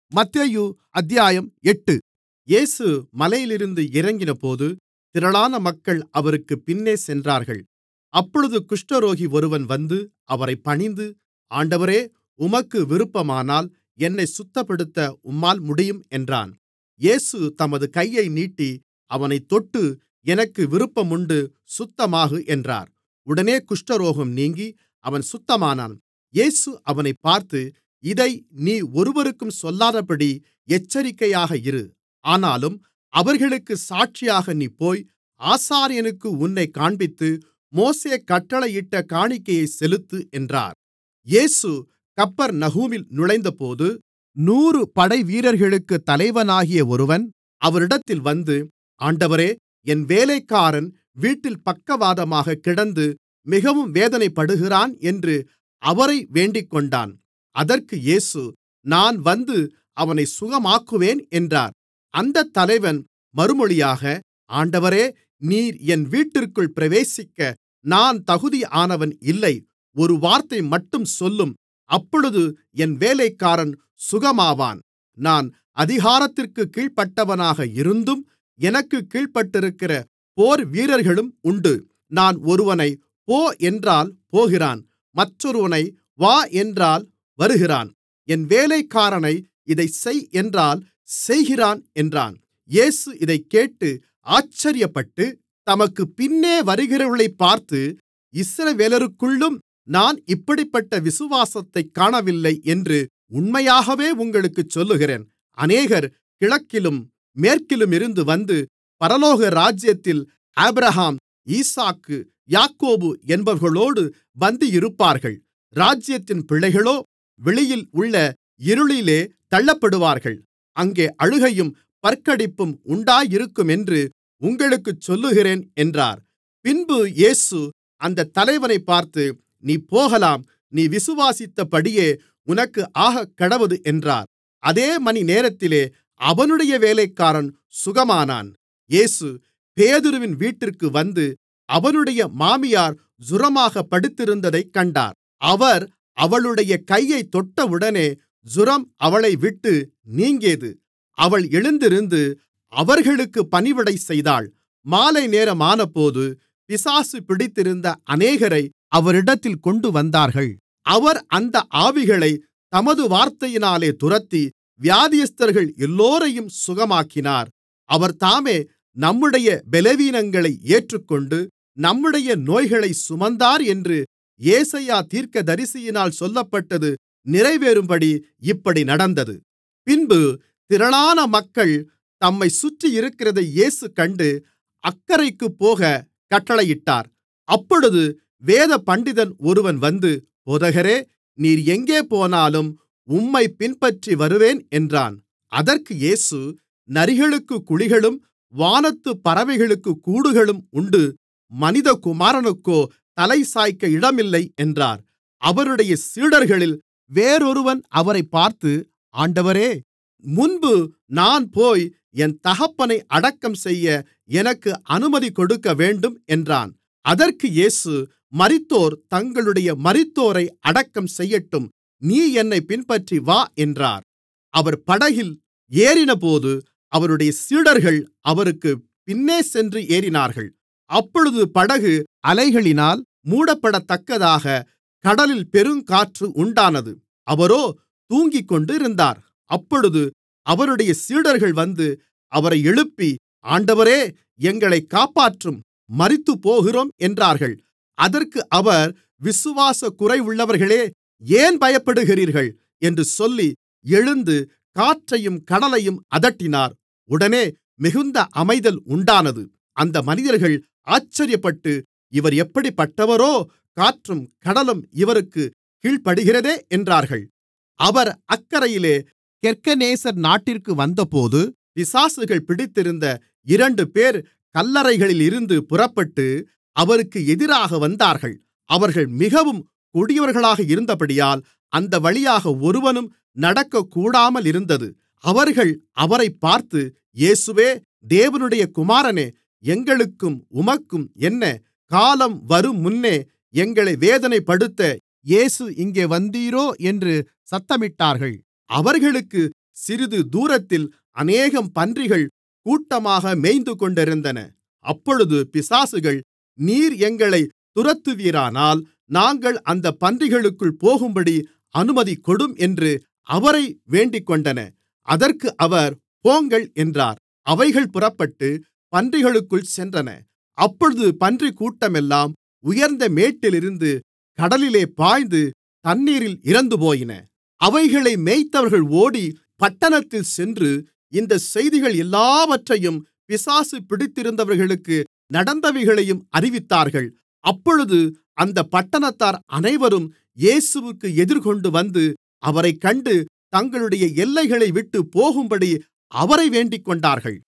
மத்தேயு அத்தியாயம் எட்டு இயேசு மலையிலிருந்து இறங்கினபோது திரளான மக்கள் அவருக்குப் பின்னே சென்றார்கள் அப்பொழுது குஷ்டரோகி ஒருவன் வந்து அவரைப் பணிந்து ஆண்டவரே உமக்கு விருப்பமானால் என்னைச் சுத்தப்படுத்த உம்மால் முடியும் என்றான் இயேசு தமது கையை நீட்டி அவனைத் தொட்டு எனக்கு விருப்பமுண்டு சுத்தமாகு என்றார் உடனே குஷ்டரோகம் நீங்கி அவன் சுத்தமானான் இயேசு அவனைப் பார்த்து இதை நீ ஒருவருக்கும் சொல்லாதபடி எச்சரிக்கையாக இரு ஆனாலும் அவர்களுக்குச் சாட்சியாக நீ போய் ஆசாரியனுக்கு உன்னைக் காண்பித்து மோசே கட்டளையிட்ட காணிக்கையைச் செலுத்து என்றார் இயேசு கப்பர்நகூமில் நுழைந்தபோது நூறு படைவீரர்களுக்குத் தலைவனாகிய ஒருவன் அவரிடத்தில் வந்து ஆண்டவரே என் வேலைக்காரன் வீட்டில் பக்கவாதமாகக் கிடந்து மிகவும் வேதனைப்படுகிறான் என்று அவரை வேண்டிக்கொண்டான் அதற்கு இயேசு நான் வந்து அவனைச் சுகமாக்குவேன் என்றார் அந்தத் தலைவன் மறுமொழியாக ஆண்டவரே நீர் என் வீட்டிற்குள் பிரவேசிக்க நான் தகுதியானவன் இல்லை ஒரு வார்த்தைமட்டும் சொல்லும் அப்பொழுது என் வேலைக்காரன் சுகமாவான் நான் அதிகாரத்திற்குக் கீழ்ப்பட்டவனாக இருந்தும் எனக்குக் கீழ்ப்பட்டிருக்கிற போர்வீரர்களும் உண்டு நான் ஒருவனை போ என்றால் போகிறான் மற்றொருவனை வா என்றால் வருகிறான் என் வேலைக்காரனை இதைச் செய் என்றால் செய்கிறான் என்றான் இயேசு இதைக்கேட்டு ஆச்சரியப்பட்டு தமக்குப் பின்னே வருகிறவர்களைப் பார்த்து இஸ்ரவேலருக்குள்ளும் நான் இப்படிப்பட்ட விசுவாசத்தைக் காணவில்லை என்று உண்மையாகவே உங்களுக்குச் சொல்லுகிறேன் அநேகர் கிழக்கிலும் மேற்கிலுமிருந்து வந்து பரலோக ராஜ்யத்தில் ஆபிரகாம் ஈசாக்கு யாக்கோபு என்பவர்களோடு பந்தியிருப்பார்கள் ராஜ்யத்தின் பிள்ளைகளோ வெளியில் உள்ள இருளிலே தள்ளப்படுவார்கள் அங்கே அழுகையும் பற்கடிப்பும் உண்டாயிருக்குமென்று உங்களுக்குச் சொல்லுகிறேன் என்றார் பின்பு இயேசு அந்தத் தலைவனைப் பார்த்து நீ போகலாம் நீ விசுவாசித்தபடியே உனக்கு ஆகக்கடவது என்றார் அதே மணிநேரத்திலே அவனுடைய வேலைக்காரன் சுகமானான் இயேசு பேதுருவின் வீட்டிற்கு வந்து அவனுடைய மாமியார் ஜூரமாகப் படுத்திருந்ததைக் கண்டார் அவர் அவளுடைய கையைத் தொட்டவுடனே ஜூரம் அவளைவிட்டு நீங்கியது அவள் எழுந்திருந்து அவர்களுக்குப் பணிவிடை செய்தாள் மாலைநேரமானபோது பிசாசு பிடித்திருந்த அநேகரை அவரிடத்தில் கொண்டுவந்தார்கள் அவர் அந்த ஆவிகளைத் தமது வார்த்தையினாலே துரத்தி வியாதியஸ்தர்கள் எல்லோரையும் சுகமாக்கினார் அவர்தாமே நம்முடைய பலவீனங்களை ஏற்றுக்கொண்டு நம்முடைய நோய்களைச் சுமந்தார் என்று ஏசாயா தீர்க்கதரிசியினால் சொல்லப்பட்டது நிறைவேறும்படி இப்படி நடந்தது பின்பு திரளான மக்கள் தம்மைச் சுற்றியிருக்கிறதை இயேசு கண்டு அக்கரைக்குப் போகக் கட்டளையிட்டார் அப்பொழுது வேதபண்டிதன் ஒருவன் வந்து போதகரே நீர் எங்கே போனாலும் உம்மைப் பின்பற்றி வருவேன் என்றான் அதற்கு இயேசு நரிகளுக்குக் குழிகளும் வானத்துப் பறவைகளுக்குக் கூடுகளும் உண்டு மனிதகுமாரனுக்கோ தலை சாய்க்க இடமில்லை என்றார் அவருடைய சீடர்களில் வேறொருவன் அவரைப் பார்த்து ஆண்டவரே முன்பு நான் போய் என் தகப்பனை அடக்கம் செய்ய எனக்கு அனுமதி கொடுக்கவேண்டும் என்றான் அதற்கு இயேசு மரித்தோர் தங்களுடைய மரித்தோரை அடக்கம் செய்யட்டும் நீ என்னைப் பின்பற்றி வா என்றார் அவர் படகில் ஏறினபோது அவருடைய சீடர்கள் அவருக்குப் பின்னே சென்று ஏறினார்கள் அப்பொழுது படகு அலைகளினால் மூடப்படத்தக்கதாக கடலில் பெருங்காற்று உண்டானது அவரோ தூங்கிக்கொண்டிருந்தார் அப்பொழுது அவருடைய சீடர்கள் வந்து அவரை எழுப்பி ஆண்டவரே எங்களைக் காப்பாற்றும் மரித்துப்போகிறோம் என்றார்கள் அதற்கு அவர் விசுவாசக் குறைவுள்ளவர்களே ஏன் பயப்படுகிறீர்கள் என்று சொல்லி எழுந்து காற்றையும் கடலையும் அதட்டினார் உடனே மிகுந்த அமைதல் உண்டானது அந்த மனிதர்கள் ஆச்சரியப்பட்டு இவர் எப்படிப்பட்டவரோ காற்றும் கடலும் இவருக்குக் கீழ்ப்படிகிறதே என்றார்கள் அவர் அக்கரையிலே கெர்கெனேசர் நாட்டிற்கு வந்தபோது பிசாசுகள் பிடித்திருந்த இரண்டுபேர் கல்லறைகளிலிருந்து புறப்பட்டு அவருக்கு எதிராக வந்தார்கள் அவர்கள் மிகவும் கொடியவர்களாக இருந்தபடியால் அந்த வழியாக ஒருவனும் நடக்கக்கூடாமலிருந்தது அவர்கள் அவரைப் பார்த்து இயேசுவே தேவனுடைய குமாரனே எங்களுக்கும் உமக்கும் என்ன காலம் வருமுன்னே எங்களை வேதனைப்படுத்த இயேசு இங்கே வந்தீரோ என்று சத்தமிட்டார்கள் அவர்களுக்கு சிறிது தூரத்தில் அநேகம் பன்றிகள் கூட்டமாக மேய்ந்துகொண்டிருந்தன அப்பொழுது பிசாசுகள் நீர் எங்களைத் துரத்துவீரானால் நாங்கள் அந்தப் பன்றிகளுக்குள் போகும்படி அனுமதி கொடும் என்று அவரை வேண்டிக்கொண்டன அதற்கு அவர் போங்கள் என்றார் அவைகள் புறப்பட்டு பன்றிகளுக்குள் சென்றன அப்பொழுது பன்றிக்கூட்டமெல்லாம் உயர்ந்த மேட்டிலிருந்து கடலிலே பாய்ந்து தண்ணீரில் இறந்துபோயின அவைகளை மேய்த்தவர்கள் ஓடி பட்டணத்தில் சென்று இந்தச் செய்திகள் எல்லாவற்றையும் பிசாசு பிடித்திருந்தவர்களுக்கு நடந்தவைகளையும் அறிவித்தார்கள் அப்பொழுது அந்தப் பட்டணத்தார் அனைவரும் இயேசுவிற்கு எதிர்கொண்டுவந்து அவரைக் கண்டு தங்களுடைய எல்லைகளைவிட்டுப் போகும்படி அவரை வேண்டிக்கொண்டார்கள்